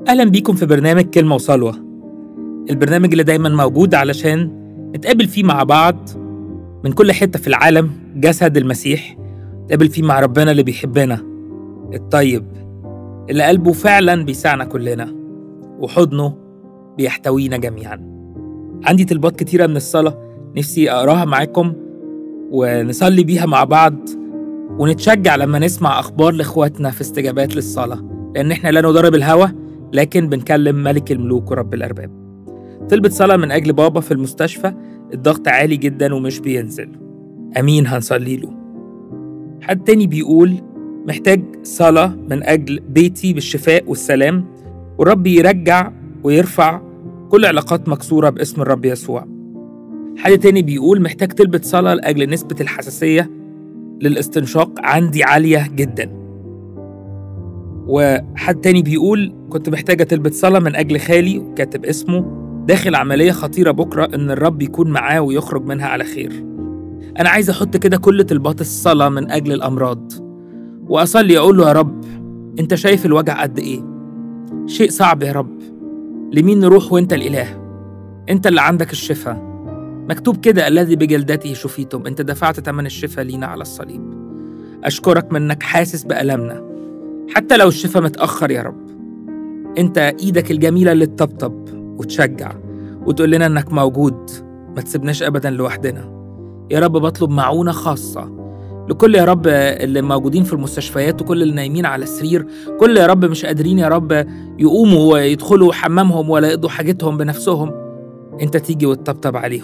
أهلا بيكم في برنامج كلمة وصلوة البرنامج اللي دايما موجود علشان نتقابل فيه مع بعض من كل حتة في العالم جسد المسيح نتقابل فيه مع ربنا اللي بيحبنا الطيب اللي قلبه فعلا بيسعنا كلنا وحضنه بيحتوينا جميعا عندي طلبات كتيرة من الصلاة نفسي أقراها معاكم ونصلي بيها مع بعض ونتشجع لما نسمع أخبار لإخواتنا في استجابات للصلاة لأن إحنا لا نضرب الهوى لكن بنكلم ملك الملوك ورب الأرباب طلبت صلاة من أجل بابا في المستشفى الضغط عالي جدا ومش بينزل أمين هنصلي له حد تاني بيقول محتاج صلاة من أجل بيتي بالشفاء والسلام والرب يرجع ويرفع كل علاقات مكسورة باسم الرب يسوع حد تاني بيقول محتاج تلبة صلاة لأجل نسبة الحساسية للاستنشاق عندي عالية جدا وحد تاني بيقول كنت محتاجة تلبة صلاة من أجل خالي وكاتب اسمه داخل عملية خطيرة بكرة إن الرب يكون معاه ويخرج منها على خير أنا عايز أحط كده كل طلبات الصلاة من أجل الأمراض وأصلي أقول له يا رب أنت شايف الوجع قد إيه شيء صعب يا رب لمين نروح وأنت الإله أنت اللي عندك الشفاء مكتوب كده الذي بجلدته شفيتم أنت دفعت ثمن الشفاء لينا على الصليب أشكرك منك حاسس بألمنا حتى لو الشفاء متأخر يا رب أنت إيدك الجميلة اللي تطبطب وتشجع وتقول لنا إنك موجود ما تسيبناش أبدا لوحدنا يا رب بطلب معونة خاصة لكل يا رب اللي موجودين في المستشفيات وكل اللي نايمين على السرير كل يا رب مش قادرين يا رب يقوموا ويدخلوا حمامهم ولا يقضوا حاجتهم بنفسهم انت تيجي وتطبطب عليهم